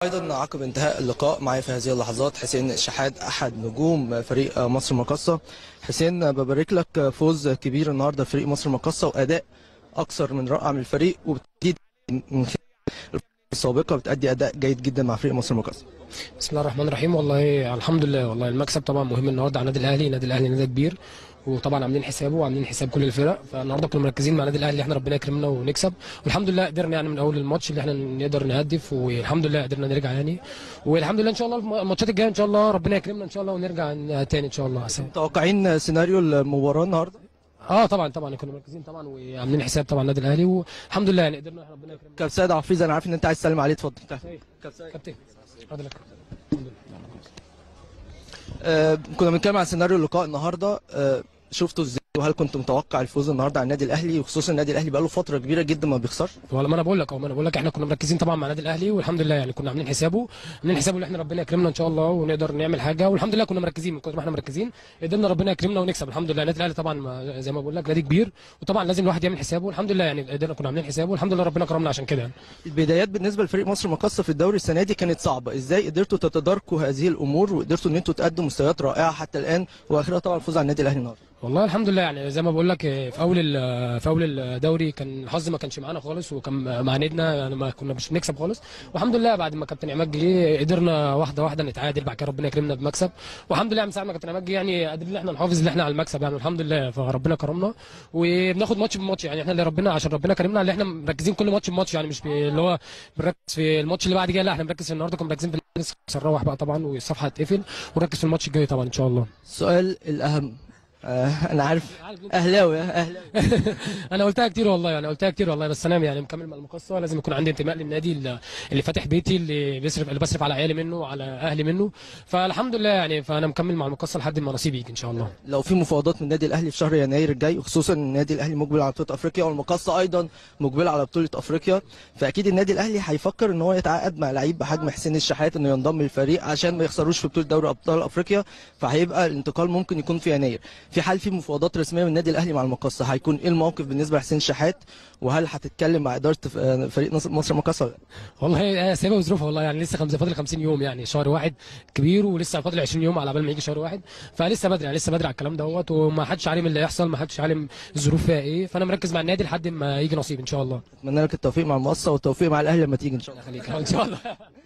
ايضا عقب انتهاء اللقاء معي في هذه اللحظات حسين الشحات احد نجوم فريق مصر المقاصه حسين ببارك لك فوز كبير النهارده فريق مصر المقاصه واداء اكثر من رائع من الفريق وبتدي من خلال السابقه بتأدي اداء جيد جدا مع فريق مصر المقاصه بسم الله الرحمن الرحيم والله الحمد لله والله المكسب طبعا مهم النهارده على النادي الاهلي النادي الاهلي نادي كبير وطبعا عاملين حسابه وعاملين حساب كل الفرق فالنهارده كنا مركزين مع النادي الاهلي احنا ربنا يكرمنا ونكسب والحمد لله قدرنا يعني من اول الماتش اللي احنا نقدر نهدف والحمد لله قدرنا نرجع يعني والحمد لله ان شاء الله الماتشات الجايه ان شاء الله ربنا يكرمنا ان شاء الله ونرجع تاني ان شاء الله احسن متوقعين سيناريو المباراه النهارده اه طبعا طبعا كنا مركزين طبعا وعاملين حساب طبعا النادي الاهلي والحمد لله يعني قدرنا ربنا يكرمنا كابتن سيد عفيظ انا عارف ان انت عايز تسلم عليه اتفضل تعال. كابتن اتفضل يا كابتن. آه كنا بنتكلم عن سيناريو اللقاء النهارده آه شفتوا ازاي وهل كنت متوقع الفوز النهارده على النادي الاهلي وخصوصا النادي الاهلي بقاله فتره كبيره جدا ما بيخسرش والله ما انا بقول لك اهو ما انا بقول لك احنا كنا مركزين طبعا مع النادي الاهلي والحمد لله يعني كنا عاملين حسابه عاملين حسابه ان احنا ربنا يكرمنا ان شاء الله ونقدر نعمل حاجه والحمد لله كنا مركزين من كتر ما احنا مركزين قدرنا ربنا يكرمنا ونكسب الحمد لله النادي الاهلي طبعا ما- زي ما بقول لك نادي كبير وطبعا لازم الواحد يعمل حسابه والحمد لله يعني قدرنا كنا عاملين حسابه والحمد لله ربنا كرمنا عشان كده يعني. البدايات بالنسبه لفريق مصر المقاصه في الدوري السنه دي كانت صعبه ازاي قدرتوا تتداركوا هذه الامور وقدرتوا ان انتوا تقدموا مستويات رائعه حتى الان واخرها طبعا الفوز على النادي الاهلي النهارده والله الحمد لله يعني زي ما بقول لك في اول ال- في اول الدوري كان الحظ ما كانش معانا خالص وكان مع نادينا يعني ما كنا مش بنكسب خالص والحمد لله بعد ما كابتن عماد جه قدرنا واحده واحده نتعادل بعد كده ربنا يكرمنا بمكسب والحمد لله من ساعه ما كابتن عماد جه يعني قادرين ان احنا نحافظ ان احنا على المكسب يعني والحمد لله فربنا كرمنا وبناخد ماتش بماتش يعني احنا اللي ربنا عشان ربنا كرمنا اللي احنا مركزين كل ماتش بماتش يعني مش بي- اللي هو بنركز في الماتش اللي بعد كده لا احنا بنركز في النهارده كنا مركزين في لسه هنروح بقى طبعا والصفحه هتقفل ونركز في الماتش الجاي طبعا ان شاء الله السؤال الاهم آه انا عارف اهلاوي يا اهلاوي انا قلتها كتير والله يعني قلتها كتير والله بس انا يعني مكمل مع المقصه لازم يكون عندي انتماء للنادي اللي اللي فاتح بيتي اللي بيصرف اللي بصرف على عيالي منه وعلى اهلي منه فالحمد لله يعني فانا مكمل مع المقصه لحد ما نصيبي يجي ان شاء الله لو في مفاوضات من النادي الاهلي في شهر يناير الجاي وخصوصا ان النادي الاهلي مقبل على بطوله افريقيا والمقاصه ايضا مقبل على بطوله افريقيا فاكيد النادي الاهلي هيفكر ان هو يتعاقد مع لعيب بحجم حسين الشحات انه ينضم للفريق عشان ما يخسروش في بطوله دوري ابطال افريقيا فهيبقى الانتقال ممكن يكون في يناير في حال في مفاوضات رسميه من النادي الاهلي مع المقاصه هيكون ايه الموقف بالنسبه لحسين الشحات وهل هتتكلم مع اداره آه، فريق نصر- مصر المقاصه ولا لا؟ والله سايبها وظروفها والله يعني لسه خمسة فاضل 50 يوم يعني شهر واحد كبير ولسه فاضل 20 يوم على بال ما يجي شهر واحد فلسه بدري يعني لسه بدري على الكلام دوت وما حدش عالم اللي هيحصل ما حدش عالم الظروف فيها ايه فانا مركز مع النادي لحد ما يجي نصيب ان شاء الله اتمنى لك التوفيق مع المقاصه والتوفيق مع الاهلي لما تيجي ان شاء الله خليك ان شاء الله